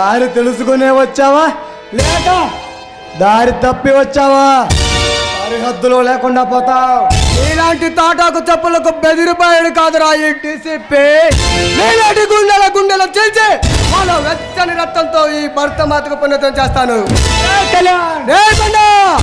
దారి తెలుసుకునే వచ్చావా లేక దారి తప్పి వచ్చావా సరిహద్దులో లేకుండా పోతావు ఇలాంటి తాటాకు చెప్పులకు బెదిరిపోయాడు కాదురా ఈ డిసిపి నీలాంటి గుండెల గుండెల చేసి వాళ్ళ వెచ్చని రక్తంతో ఈ భర్త మాతకు పుణ్యతం చేస్తాను రే బండ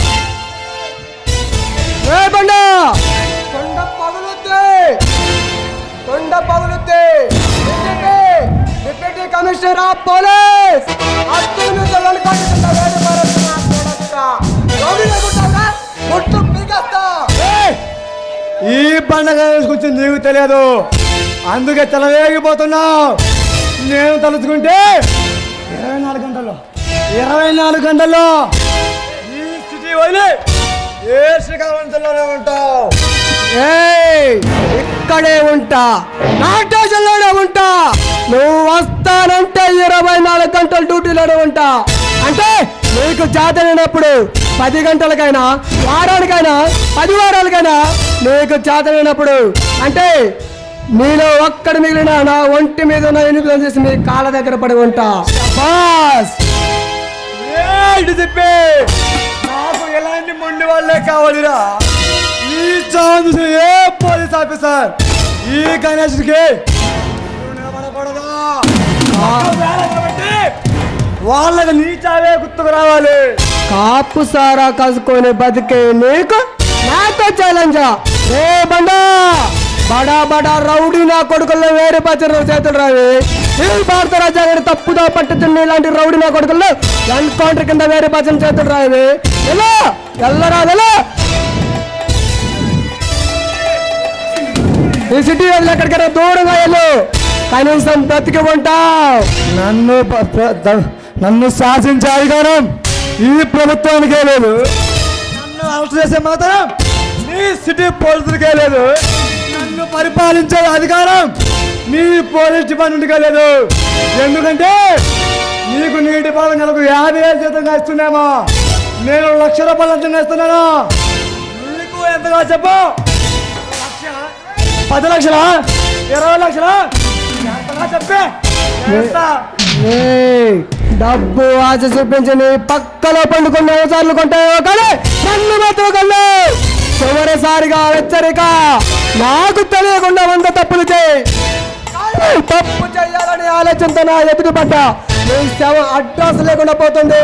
రే బండ కొండ పగులుద్ది కొండ పగులుద్ది DCP deputy commissioner of police అద్దె మీద వెనకాడుతున్న వేడి భారత్ నా కొడక. రౌడీ లేకుంటావా? ముట్టు పీకేస్తా. ఏయ్! ఈ పండగ గురించి నీకు తెలియదు అందుకే తెలవేగిపోతున్నావు నేను తలుచుకుంటే ఇరవై నాలుగు గంటల్లో ఇరవై నాలుగు గంటల్లో ఈ సిటీ వదిలి ఏ శ్రీకాకుళంలోనే ఉంటావు ఏయ్ ఇక్కడే ఉంటా నా స్టేషన్లోనే ఉంటా నువ్వు వస్తానంటే ఇరవై నాలుగు గంటలు డ్యూటీలోనే ఉంటా అంటే నీకు చేతనైనప్పుడు పది గంటలకైనా వారానికైనా పది వారాలకైనా నీకు చేతనైనప్పుడు అంటే నీలో ఒక్కడి మిగిలిన నా ఒంటి మీద ఉన్న ఎన్నికలు చేసి మీ కాళ్ళ దగ్గర పడి ఉంటా బాస్ ఏంటి చెప్పి నాకు ఎలాంటి మొండి వాళ్ళే కావాలిరా ఈ చావు చూసిన ఏ పోలీస్ ఆఫీసర్ ఈ గణేష్కి నిలబడకూడదు ఒకవేళ నిలబడితే వాళ్ళకి నీ చావే గుర్తుకు రావాలి కాపు సారా కసుకొని బతికే నీకు నాతో ఛాలెంజా రే బండా బడా బడా రౌడీ నా కొడుకుల్లో వేరే పచ్చని చేతులు రావి ఈ భారత రాజ్యాంగాన్ని తప్పుదో పట్టుతున్న ఇలాంటి రౌడీ నా కొడుకుల్లో ఎన్కౌంటర్ కింద వేరే పచ్చని చేతులు రావి ఎలా ఎల్లరా ఎలా ఈ సిటీ వదిలి ఎక్కడికైనా దూరంగా వెళ్ళు కనీసం బ్రతికి ఉంటావు నన్ను ప- ప్ర- ద- నన్ను శాసించే అధికారం ఈ ప్రభుత్వానికే లేదు నన్ను అరెస్ట్ చేసే మాత్రం నీ సిటీ పోలీసులకే లేదు నన్ను పరిపాలించే అధికారం నీ పోలీస్ డిపార్ట్మెంట్కే లేదు ఎందుకంటే నీకు నీ డిపార్ట్మెంట్ నెలకు యాభై వేలు జీతంగా ఇస్తున్నామో నేను లక్ష రూపాయలు లంచంగా ఇస్తున్నాను నీకు ఎంతగా చెప్పు లక్ష పది లక్షలా ఇరవై లక్షలా ఎంతగా చెప్పే చేస్తా. ఏయ్, డబ్బు ఆశ చూపించి నీ పక్కలో పండుకున్న సార్లు కొంటాయో కానీ నన్ను మాత్రం కొల్లు చివరిసారిగా హెచ్చరిక నాకు తెలియకుండా వంద తప్పులు చేయి కానీ తప్పు చేయాలని ఆలోచనతో నా ఎదుటి పడ్డ నీ శవ అడ్రస్ లేకుండా పోతుంది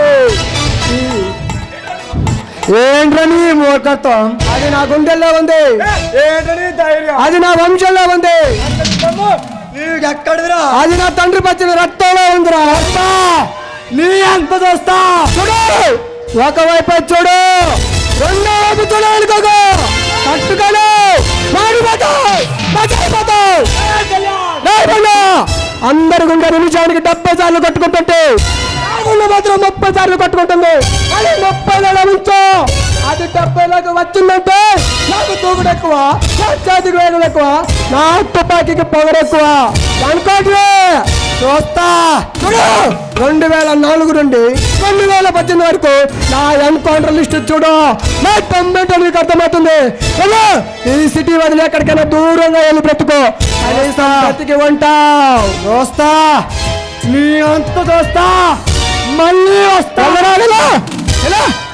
ఏంట్రా నీ మూర్ఖత్వం అది నా గుండెల్లో ఉంది ఏంటని ధైర్యం అది నా వంశంలో ఉంది నీకు ఎక్కడిదిరా అది నా తండ్రి పచ్చిన రక్తంలో ఉందిరా అమ్మా, నీ అంత చూస్తా చూడు ఒకవైపు చూడు రెండో వైపు చూడు అనుకోకు కట్టుకోను మాడిపోతావు బచైపోతావు లేకుండా అందరి గుండె నిమిషానికి డెబ్బై సార్లు కట్టుకుంటుంటే నా గుండె మాత్రం ముప్పై సార్లు కట్టుకుంటుంది అది ముప్పై నెల ఉంచు అది డెబ్బైలోకి వచ్చిందంటే నాకు దూకుడు ఎక్కువ నా చేతికి వేగం ఎక్కువ నా తుపాకీకి పొగరు ఎక్కువ అనుకోండి చూస్తా చూడు రెండు వేల నాలుగు నుండి రెండు వేల పద్దెనిమిది వరకు నా ఎన్కౌంటర్ లిస్ట్ చూడు నా టొమ్మెంటో నీకు అర్థమవుతుంది వెళ్ళు. ఈ సిటీ వదిలి ఎక్కడికైనా దూరంగా వెళ్ళి బ్రతుకో కనీసం బ్రతికి ఉంటావు చూస్తా నీ అంత చూస్తా మళ్ళీ వస్తా వెళ్ళరా, వెళ్ళు. వెళ్ళు.